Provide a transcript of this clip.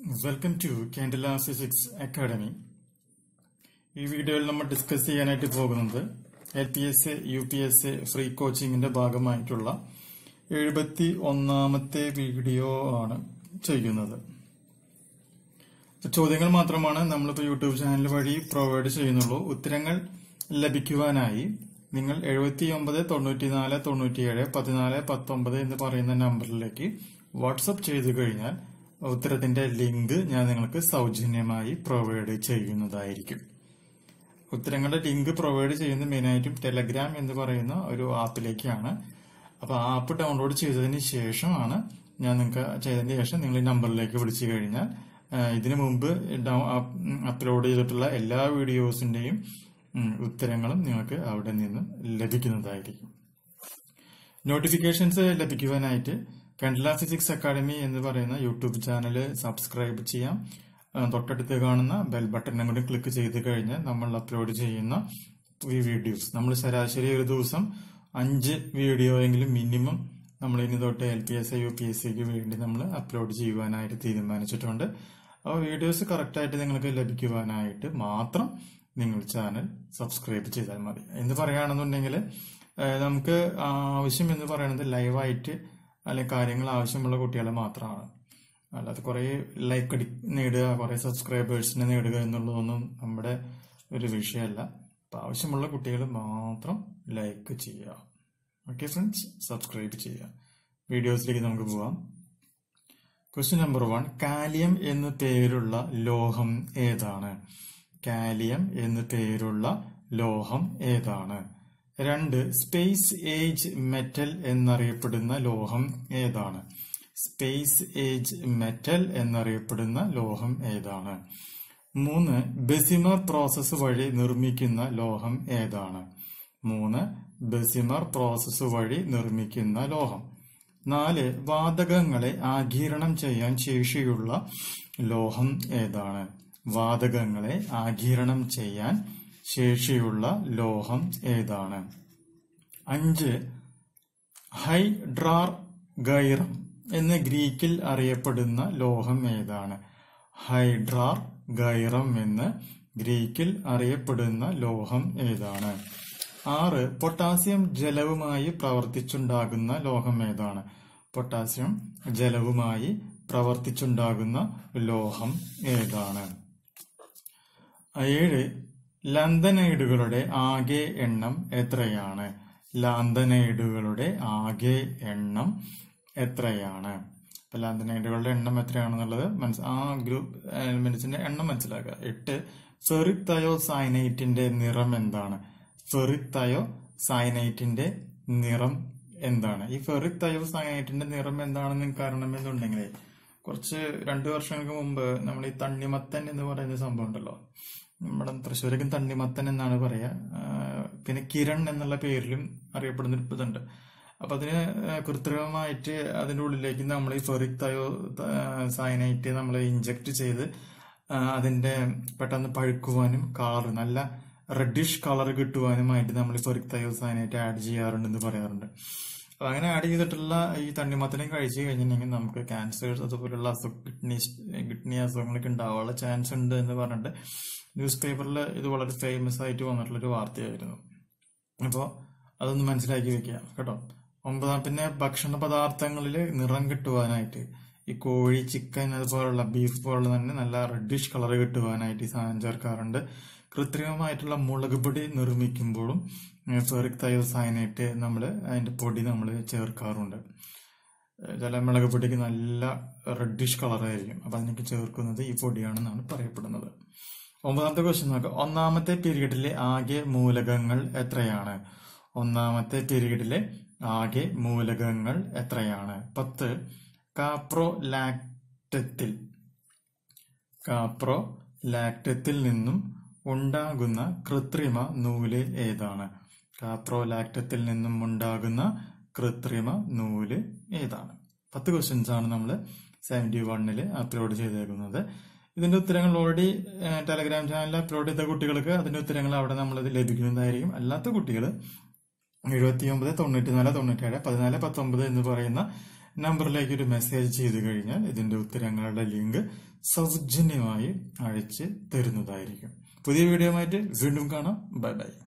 welcome to Kandala physics academy ഈ വീഡിയോയിൽ നമ്മൾ ഡിസ്കസ് ചെയ്യാനായിട്ട് പോകുന്നത് L P S A U P S A free കോച്ചിങ്ങിന്റെ ഭാഗമായിട്ടുള്ള എഴുപത്തി ഒന്നാമത്തെ വീഡിയോ ആണ് ചെയ്യുന്നത് ചോദ്യങ്ങൾ മാത്രമാണ് നമ്മളിപ്പോൾ യൂട്യൂബ് ചാനൽ വഴി പ്രൊവൈഡ് ചെയ്യുന്നുള്ളൂ ഉത്തരങ്ങൾ ലഭിക്കുവാനായി നിങ്ങൾ എഴുപത്തി ഒമ്പത് തൊണ്ണൂറ്റിനാല് തൊണ്ണൂറ്റിയേഴ് പതിനാല് പത്തൊമ്പത് എന്ന് പറയുന്ന നമ്പറിലേക്ക് വാട്സപ്പ് ചെയ്തു കഴിഞ്ഞാൽ ഉത്തരത്തിന്റെ ലിങ്ക് ഞാൻ നിങ്ങൾക്ക് സൗജന്യമായി പ്രൊവൈഡ് ചെയ്യുന്നതായിരിക്കും ഉത്തരങ്ങളുടെ ലിങ്ക് പ്രൊവൈഡ് ചെയ്യുന്നത് മെയിനായിട്ടും ടെലഗ്രാം എന്ന് പറയുന്ന ഒരു ആപ്പിലേക്കാണ് അപ്പൊ ആ ആപ്പ് ഡൗൺലോഡ് ചെയ്തതിന് ശേഷമാണ് ഞാൻ നിങ്ങൾക്ക് ചെയ്തതിന് ശേഷം നിങ്ങൾ ഈ നമ്പറിലേക്ക് വിളിച്ചു കഴിഞ്ഞാൽ ആ, ഇതിനു മുമ്പ് അപ്ലോഡ് ചെയ്തിട്ടുള്ള എല്ലാ വീഡിയോസിന്റെയും ഉം, ഉത്തരങ്ങളും നിങ്ങൾക്ക് അവിടെ നിന്ന് ലഭിക്കുന്നതായിരിക്കും നോട്ടിഫിക്കേഷൻസ് ലഭിക്കുവാനായിട്ട് കണ്ടല ഫിസിക്സ് അക്കാഡമി എന്ന് പറയുന്ന യൂട്യൂബ് ചാനൽ സബ്സ്ക്രൈബ് ചെയ്യാം ആ, തൊട്ടടുത്ത് കാണുന്ന ബെൽ ബട്ടണും കൂടി ക്ലിക്ക് ചെയ്ത് കഴിഞ്ഞാൽ നമ്മൾ അപ്ലോഡ് ചെയ്യുന്ന ഈ വീഡിയോസ് നമ്മൾ ശരാശരി ഒരു ദിവസം അഞ്ച് വീഡിയോ എങ്കിലും മിനിമം നമ്മൾ ഇനി തൊട്ട് L P S U P S സിക്ക് വേണ്ടി നമ്മൾ അപ്ലോഡ് ചെയ്യുവാനായിട്ട് തീരുമാനിച്ചിട്ടുണ്ട് അപ്പോൾ വീഡിയോസ് കറക്റ്റായിട്ട് നിങ്ങൾക്ക് ലഭിക്കുവാനായിട്ട് മാത്രം നിങ്ങൾ ചാനൽ സബ്സ്ക്രൈബ് ചെയ്താൽ മതി എന്ന് പറയുകയാണെന്നുണ്ടെങ്കിൽ ഏഹ്, നമുക്ക് ആവശ്യം എന്ന് പറയുന്നത് ലൈവായിട്ട് അല്ലെങ്കിൽ കാര്യങ്ങൾ ആവശ്യമുള്ള കുട്ടികളെ മാത്രമാണ് അല്ലാതെ കുറെ ലൈക്ക് അടി നേടുക കുറെ സബ്സ്ക്രൈബേഴ്സിനെ നേടുക എന്നുള്ളതൊന്നും നമ്മുടെ ഒരു വിഷയമല്ല അപ്പൊ ആവശ്യമുള്ള കുട്ടികൾ മാത്രം ലൈക്ക് ചെയ്യുക ഓക്കെ ഫ്രണ്ട്സ് സബ്സ്ക്രൈബ് ചെയ്യുക വീഡിയോസിലേക്ക് നമുക്ക് പോവാം ക്വസ്റ്റ്യൻ നമ്പർ വൺ കാലിയം എന്ന് പേരുള്ള ലോഹം ഏതാണ് കാലിയം എന്ന് പേരുള്ള ലോഹം ഏതാണ് രണ്ട് സ്പേസ് ഏജ് മെറ്റൽ എന്നറിയപ്പെടുന്ന ലോഹം ഏതാണ് സ്പേസ് ഏജ് മെറ്റൽ എന്നറിയപ്പെടുന്ന ലോഹം ഏതാണ് മൂന്ന് ബെസിമർ പ്രോസസ്സ് വഴി നിർമ്മിക്കുന്ന ലോഹം ഏതാണ് മൂന്ന് ബെസിമർ പ്രോസസ്സ് വഴി നിർമ്മിക്കുന്ന ലോഹം നാല് വാതകങ്ങളെ ആഗിരണം ചെയ്യാൻ ശേഷിയുള്ള ലോഹം ഏതാണ് വാതകങ്ങളെ ആഗിരണം ചെയ്യാൻ ശേഷിയുള്ള ലോഹം ഏതാണ് അഞ്ച് ഹൈഡ്രാർ ഗൈറം എന്ന് ഗ്രീക്കിൽ അറിയപ്പെടുന്ന ലോഹം ഏതാണ് ഹൈഡ്രാർ ഗൈറം എന്ന് ഗ്രീക്കിൽ അറിയപ്പെടുന്ന ലോഹം ഏതാണ് ആറ് പൊട്ടാസ്യം ജലവുമായി പ്രവർത്തിച്ചുണ്ടാകുന്ന ലോഹം ഏതാണ് പൊട്ടാസ്യം ജലവുമായി പ്രവർത്തിച്ചുണ്ടാകുന്ന ലോഹം ഏതാണ് ഏഴ് ലന്തനൈഡുകളുടെ ആകെ എണ്ണം എത്രയാണ് ലാന്തനൈഡുകളുടെ ആകെ എണ്ണം എത്രയാണ് അപ്പൊ ലാന്തനൈഡുകളുടെ എണ്ണം എത്രയാണെന്നുള്ളത് മനസ്സ് ആ ഗ്രൂപ്പ് എലിമെന്റ്സിന്റെ എണ്ണം മനസ്സിലാക്കുക എട്ട് ഫെറിക് തയോ സൈനൈറ്റിന്റെ നിറം എന്താണ് ഫെറിക് തയോ സൈനൈറ്റിന്റെ നിറം എന്താണ് ഈ ഫെറിക് തയോ സൈനൈറ്റിന്റെ നിറം എന്താണെന്ന് കാരണം എന്നുണ്ടെങ്കിൽ കുറച്ച് രണ്ടു വർഷങ്ങൾക്ക് മുമ്പ് നമ്മൾ ഈ തണ്ണിമത്തൻ എന്ന് പറയുന്ന സംഭവം ഉണ്ടല്ലോ നമ്മുടെ തൃശ്ശൂരേക്കും തണ്ണിമത്തൻ എന്നാണ് പറയാ ആ, പിന്നെ കിരൺ എന്നുള്ള പേരിലും അറിയപ്പെടുന്ന ഒരു ഇതുണ്ട് അപ്പൊ അതിന് കൃത്രിമമായിട്ട് അതിന്റെ ഉള്ളിലേക്ക് നമ്മൾ ഈ ഫെറിക് തയോ സൈനൈറ്റ് നമ്മൾ ഇഞ്ചക്ട് ചെയ്ത് ആ, അതിന്റെ പെട്ടെന്ന് പഴുക്കുവാനും കളർ നല്ല റെഡിഷ് കളർ കിട്ടുവാനുമായിട്ട് നമ്മൾ ഈ ഫെറിക് തയോ സൈനൈറ്റ് ആഡ് ചെയ്യാറുണ്ടെന്ന് പറയാറുണ്ട് അപ്പൊ അങ്ങനെ ആഡ് ചെയ്തിട്ടുള്ള ഈ തണ്ണിമത്തനം കഴിച്ചു കഴിഞ്ഞിട്ടുണ്ടെങ്കിൽ നമുക്ക് ക്യാൻസേഴ്സ് അതുപോലുള്ള അസുഖ കിഡ്നി കിഡ്നി അസുഖങ്ങളൊക്കെ ഉണ്ടാവാനുള്ള ചാൻസ് ഉണ്ട് എന്ന് പറഞ്ഞിട്ട് ന്യൂസ് പേപ്പറിൽ ഇത് വളരെ ഫേമസ് ആയിട്ട് വന്നിട്ടുള്ള ഒരു വാർത്തയായിരുന്നു അപ്പോൾ അതൊന്ന് മനസ്സിലാക്കി വെക്കുക കേട്ടോ ഒമ്പതാം പിന്നെ ഭക്ഷണ പദാർത്ഥങ്ങളിൽ നിറം കിട്ടുവാനായിട്ട് ഈ കോഴി ചിക്കൻ അതുപോലുള്ള ബീഫ് പോലുള്ള തന്നെ നല്ല റെഡിഷ് കളർ കിട്ടുവാനായിട്ട് ഈ സാധനം ചേർക്കാറുണ്ട് കൃത്രിമമായിട്ടുള്ള മുളക് പൊടി നിർമ്മിക്കുമ്പോഴും ഫെറിക് തയോസൈനേറ്റ് നമ്മൾ അതിന്റെ പൊടി നമ്മൾ ചേർക്കാറുണ്ട് ഏഹ് ചില മുളക് പൊടിക്ക് നല്ല റെഡിഷ് കളറായിരിക്കും അപ്പൊ അതിനൊക്കെ ചേർക്കുന്നത് ഈ പൊടിയാണെന്നാണ് പറയപ്പെടുന്നത് ഒമ്പതാമത്തെ ക്വസ്റ്റ്യൻ നോക്കാം ഒന്നാമത്തെ പീരീഡിലെ ആകെ മൂലകങ്ങൾ എത്രയാണ് ഒന്നാമത്തെ പീരീഡിലെ ആകെ മൂലകങ്ങൾ എത്രയാണ് പത്ത് കാപ്രോ ലാക്ടത്തിൽ കാപ്രോ ലാക്ടത്തിൽ നിന്നും ഉണ്ടാകുന്ന കൃത്രിമ നൂല് ഏതാണ് കാപ്രോ ലാക്ടത്തിൽ നിന്നും ഉണ്ടാകുന്ന കൃത്രിമ നൂല് ഏതാണ് പത്ത് ക്വസ്റ്റ്യൻസ് ആണ് നമ്മൾ സെവന്റി വണ്ണില് അപ്ലോഡ് ചെയ്തേക്കുന്നത് ഇതിന്റെ ഉത്തരങ്ങൾ ഓൾറെഡി ടെലഗ്രാം ചാനലിൽ അപ്ലോഡ് ചെയ്ത കുട്ടികൾക്ക് അതിന്റെ ഉത്തരങ്ങൾ അവിടെ നമ്മൾ ലഭിക്കുന്നതായിരിക്കും അല്ലാത്ത കുട്ടികൾ എഴുപത്തി ഒമ്പത് തൊണ്ണൂറ്റി നാല് തൊണ്ണൂറ്റേഴ് പതിനാല് പത്തൊമ്പത് എന്ന് പറയുന്ന നമ്പറിലേക്ക് ഒരു മെസ്സേജ് ചെയ്തു കഴിഞ്ഞാൽ ഇതിന്റെ ഉത്തരങ്ങളുടെ ലിങ്ക് സൗജന്യമായി അയച്ച് തരുന്നതായിരിക്കും പുതിയ വീഡിയോ ആയിട്ട് വീണ്ടും കാണാം ബൈ ബൈ